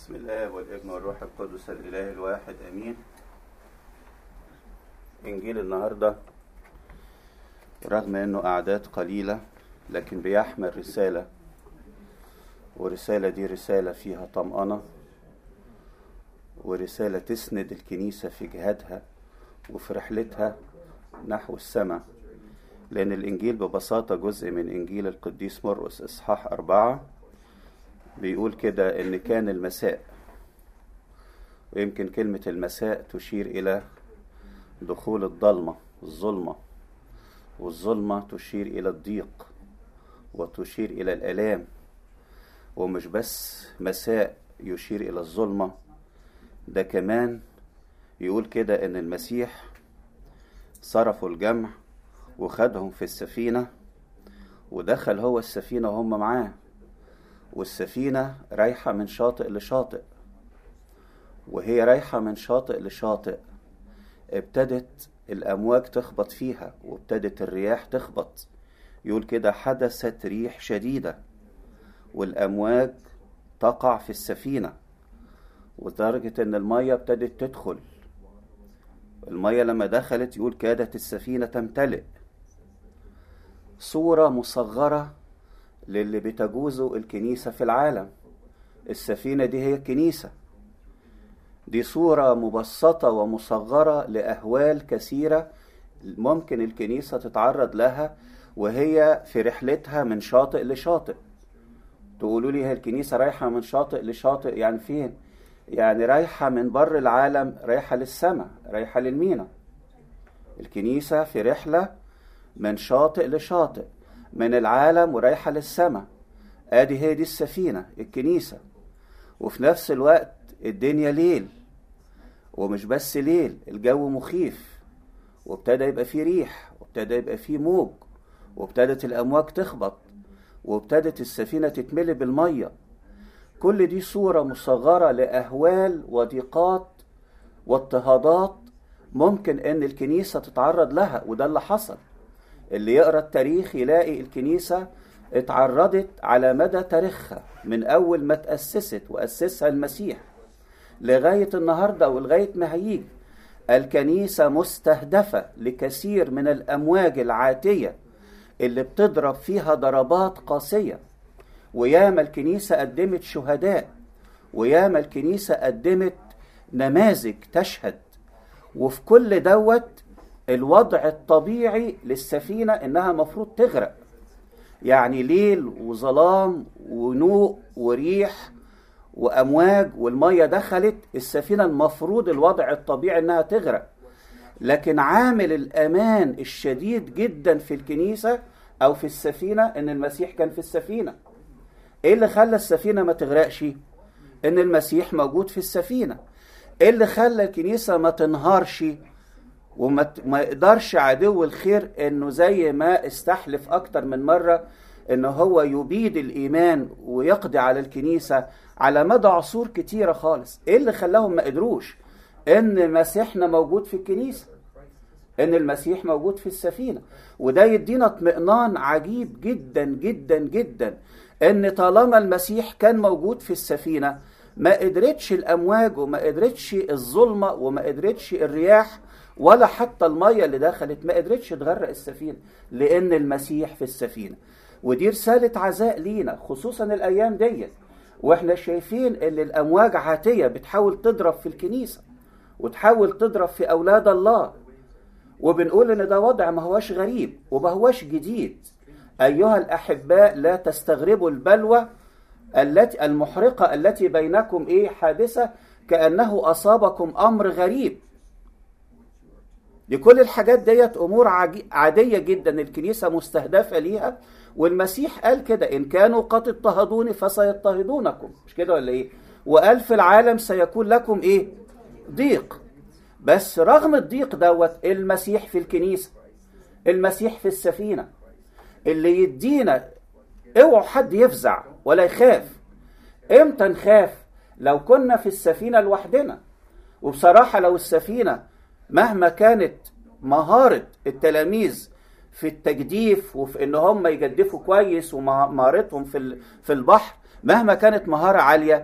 بسم الله والابن والروح القدس الاله الواحد امين انجيل النهارده رغم انه اعداد قليله لكن بيحمل رساله ورساله دي رساله فيها طمانه ورساله تسند الكنيسه في جهادها وفي رحلتها نحو السماء لأن الإنجيل ببساطة جزء من إنجيل القديس مرقس إصحاح أربعة بيقول كده إن كان المساء ويمكن كلمة المساء تشير إلى دخول الضلمة الظلمة والظلمة تشير إلى الضيق وتشير إلى الآلام ومش بس مساء يشير إلى الظلمة ده كمان يقول كده إن المسيح صرفوا الجمع وخدهم في السفينة ودخل هو السفينة وهم معاه والسفينة رايحة من شاطئ لشاطئ وهي رايحة من شاطئ لشاطئ ابتدت الأمواج تخبط فيها وابتدت الرياح تخبط يقول كده حدثت ريح شديدة والأمواج تقع في السفينة ودرجة إن المية ابتدت تدخل المية لما دخلت يقول كادت السفينة تمتلئ صورة مصغرة للي بتجوزه الكنيسة في العالم السفينة دي هي الكنيسة دي صورة مبسطة ومصغرة لأهوال كثيرة ممكن الكنيسة تتعرض لها وهي في رحلتها من شاطئ لشاطئ تقولوا لي هي الكنيسة رايحة من شاطئ لشاطئ يعني فين؟ يعني رايحة من بر العالم رايحة للسماء رايحة للمينا الكنيسة في رحلة من شاطئ لشاطئ من العالم ورايحة للسماء ادي هي دي السفينة الكنيسة وفي نفس الوقت الدنيا ليل ومش بس ليل الجو مخيف وابتدى يبقى فيه ريح وابتدى يبقى فيه موج وابتدت الامواج تخبط وابتدت السفينة تتملي بالمية كل دي صورة مصغرة لأهوال وضيقات واضطهادات ممكن ان الكنيسة تتعرض لها وده اللي حصل اللي يقرا التاريخ يلاقي الكنيسة اتعرضت على مدى تاريخها من أول ما تأسست وأسسها المسيح لغاية النهاردة ولغاية ما هيجي الكنيسة مستهدفة لكثير من الأمواج العاتية اللي بتضرب فيها ضربات قاسية وياما الكنيسة قدمت شهداء وياما الكنيسة قدمت نماذج تشهد وفي كل دوت الوضع الطبيعي للسفينة إنها مفروض تغرق يعني ليل وظلام ونوء وريح وأمواج والمية دخلت السفينة المفروض الوضع الطبيعي إنها تغرق لكن عامل الأمان الشديد جدا في الكنيسة أو في السفينة إن المسيح كان في السفينة إيه اللي خلى السفينة ما تغرقش؟ إن المسيح موجود في السفينة إيه اللي خلى الكنيسة ما تنهارش وما ما يقدرش عدو الخير انه زي ما استحلف اكتر من مره ان هو يبيد الايمان ويقضي على الكنيسه على مدى عصور كتيره خالص ايه اللي خلاهم ما قدروش ان مسيحنا موجود في الكنيسه ان المسيح موجود في السفينه وده يدينا اطمئنان عجيب جدا جدا جدا ان طالما المسيح كان موجود في السفينه ما قدرتش الامواج وما قدرتش الظلمه وما قدرتش الرياح ولا حتى الميه اللي دخلت ما قدرتش تغرق السفينه لان المسيح في السفينه ودي رساله عزاء لينا خصوصا الايام ديت واحنا شايفين ان الامواج عاتيه بتحاول تضرب في الكنيسه وتحاول تضرب في اولاد الله وبنقول ان ده وضع ما هواش غريب وما هواش جديد ايها الاحباء لا تستغربوا البلوى التي المحرقه التي بينكم ايه حادثه كانه اصابكم امر غريب لكل الحاجات ديت امور عاديه جدا الكنيسه مستهدفه ليها والمسيح قال كده ان كانوا قد اضطهدوني فسيضطهدونكم مش كده ولا ايه وقال في العالم سيكون لكم ايه ضيق بس رغم الضيق دوت المسيح في الكنيسه المسيح في السفينه اللي يدينا اوعوا حد يفزع ولا يخاف امتى نخاف لو كنا في السفينه لوحدنا وبصراحه لو السفينه مهما كانت مهارة التلاميذ في التجديف وفي ان هم يجدفوا كويس ومهارتهم في في البحر مهما كانت مهارة عالية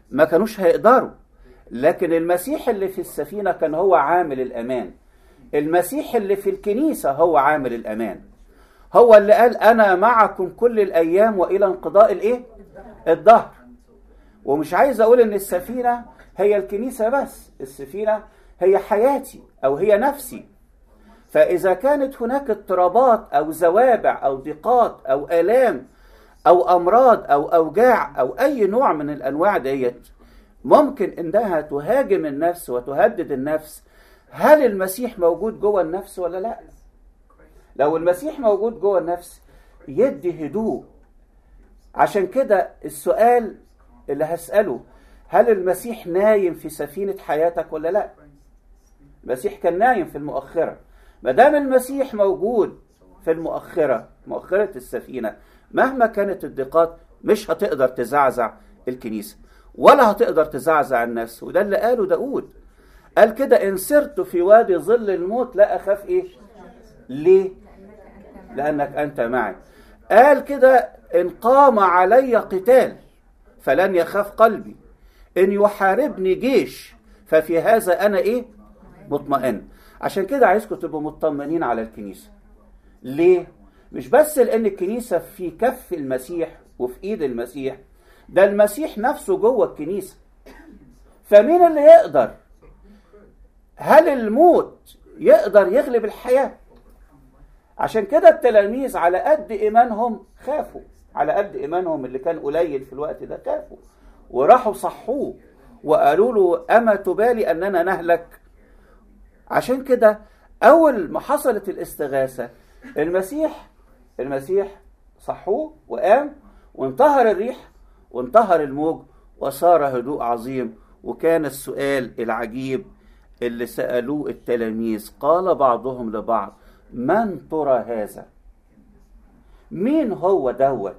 ما كانوش هيقدروا لكن المسيح اللي في السفينة كان هو عامل الأمان المسيح اللي في الكنيسة هو عامل الأمان هو اللي قال أنا معكم كل الأيام وإلى انقضاء الإيه؟ الدهر ومش عايز أقول إن السفينة هي الكنيسة بس السفينة هي حياتي أو هي نفسي فإذا كانت هناك اضطرابات أو زوابع أو ضيقات أو آلام أو أمراض أو أوجاع أو أي نوع من الأنواع ديت ممكن إنها تهاجم النفس وتهدد النفس هل المسيح موجود جوه النفس ولا لا؟ لو المسيح موجود جوه النفس يدي هدوء عشان كده السؤال اللي هسأله هل المسيح نايم في سفينة حياتك ولا لا؟ المسيح كان نايم في المؤخرة ما دام المسيح موجود في المؤخرة مؤخرة السفينة مهما كانت الضيقات مش هتقدر تزعزع الكنيسة ولا هتقدر تزعزع النفس وده اللي قاله داود قال كده إن سرت في وادي ظل الموت لا أخاف إيه ليه لأنك أنت معي قال كده إن قام علي قتال فلن يخاف قلبي إن يحاربني جيش ففي هذا أنا إيه مطمئن عشان كده عايزكم تبقوا مطمئنين على الكنيسة ليه مش بس لأن الكنيسة في كف المسيح وفي إيد المسيح ده المسيح نفسه جوه الكنيسة فمين اللي يقدر هل الموت يقدر يغلب الحياة عشان كده التلاميذ على قد إيمانهم خافوا على قد إيمانهم اللي كان قليل في الوقت ده خافوا وراحوا صحوه وقالوا له أما تبالي أننا نهلك عشان كده أول ما حصلت الاستغاثة المسيح المسيح صحوه وقام وانتهر الريح وانتهر الموج وصار هدوء عظيم وكان السؤال العجيب اللي سألوه التلاميذ قال بعضهم لبعض من ترى هذا مين هو دوت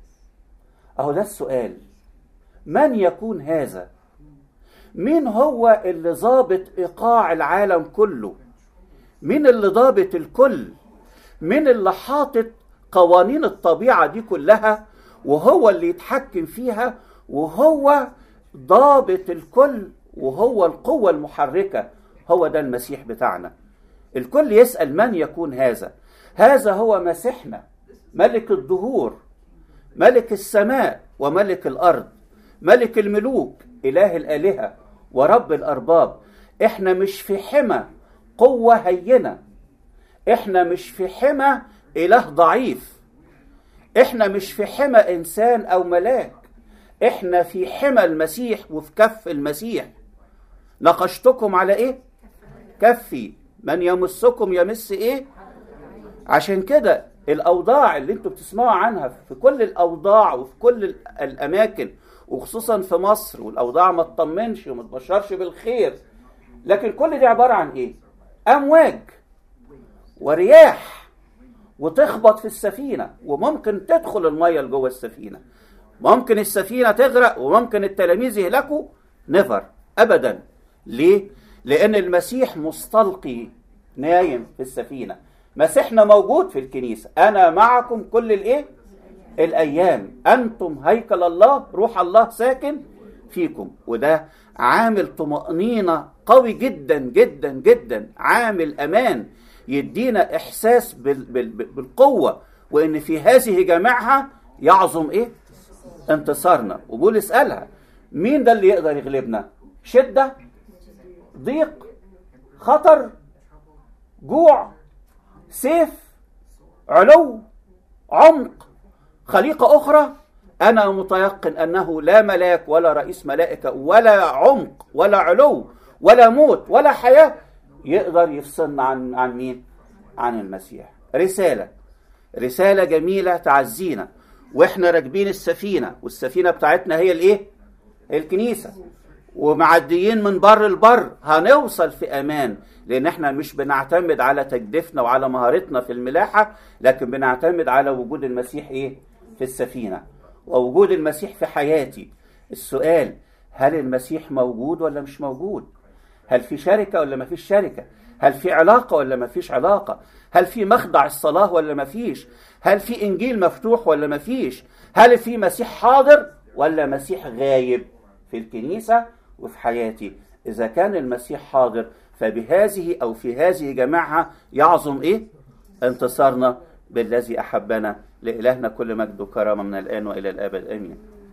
اهو ده السؤال من يكون هذا مين هو اللي ضابط ايقاع العالم كله مين اللي ضابط الكل مين اللي حاطط قوانين الطبيعه دي كلها وهو اللي يتحكم فيها وهو ضابط الكل وهو القوه المحركه هو ده المسيح بتاعنا الكل يسال من يكون هذا هذا هو مسيحنا ملك الدهور ملك السماء وملك الارض ملك الملوك اله الالهه ورب الارباب احنا مش في حمى قوه هينه احنا مش في حمى اله ضعيف احنا مش في حمى انسان او ملاك احنا في حمى المسيح وفي كف المسيح نقشتكم على ايه كفي من يمسكم يمس ايه عشان كده الاوضاع اللي انتوا بتسمعوا عنها في كل الاوضاع وفي كل الاماكن وخصوصا في مصر والاوضاع ما تطمنش وما تبشرش بالخير لكن كل دي عباره عن ايه امواج ورياح وتخبط في السفينه وممكن تدخل الميه لجوه السفينه ممكن السفينه تغرق وممكن التلاميذ يهلكوا نفر ابدا ليه لان المسيح مستلقي نايم في السفينه مسيحنا موجود في الكنيسه انا معكم كل الايه الايام انتم هيكل الله روح الله ساكن فيكم وده عامل طمأنينة قوي جدا جدا جدا عامل أمان يدينا إحساس بال بال بالقوة وإن في هذه جميعها يعظم إيه؟ انتصارنا وبولس قالها مين ده اللي يقدر يغلبنا؟ شدة ضيق خطر جوع سيف علو عمق خليقة أخرى أنا متيقن أنه لا ملاك ولا رئيس ملائكة ولا عمق ولا علو ولا موت ولا حياة يقدر يفصلنا عن عن مين؟ عن المسيح. رسالة رسالة جميلة تعزينا واحنا راكبين السفينة والسفينة بتاعتنا هي الايه؟ الكنيسة ومعديين من بر البر هنوصل في امان لان احنا مش بنعتمد على تجديفنا وعلى مهارتنا في الملاحة لكن بنعتمد على وجود المسيح ايه؟ في السفينة ووجود المسيح في حياتي السؤال هل المسيح موجود ولا مش موجود هل في شركة ولا ما فيش شركة هل في علاقة ولا ما فيش علاقة هل في مخضع الصلاة ولا ما فيش هل في إنجيل مفتوح ولا ما فيش هل في مسيح حاضر ولا مسيح غايب في الكنيسة وفي حياتي إذا كان المسيح حاضر فبهذه أو في هذه جماعها يعظم إيه؟ انتصارنا بالذي أحبنا لإلهنا كل مجد وكرامة من الآن وإلى الأبد آمين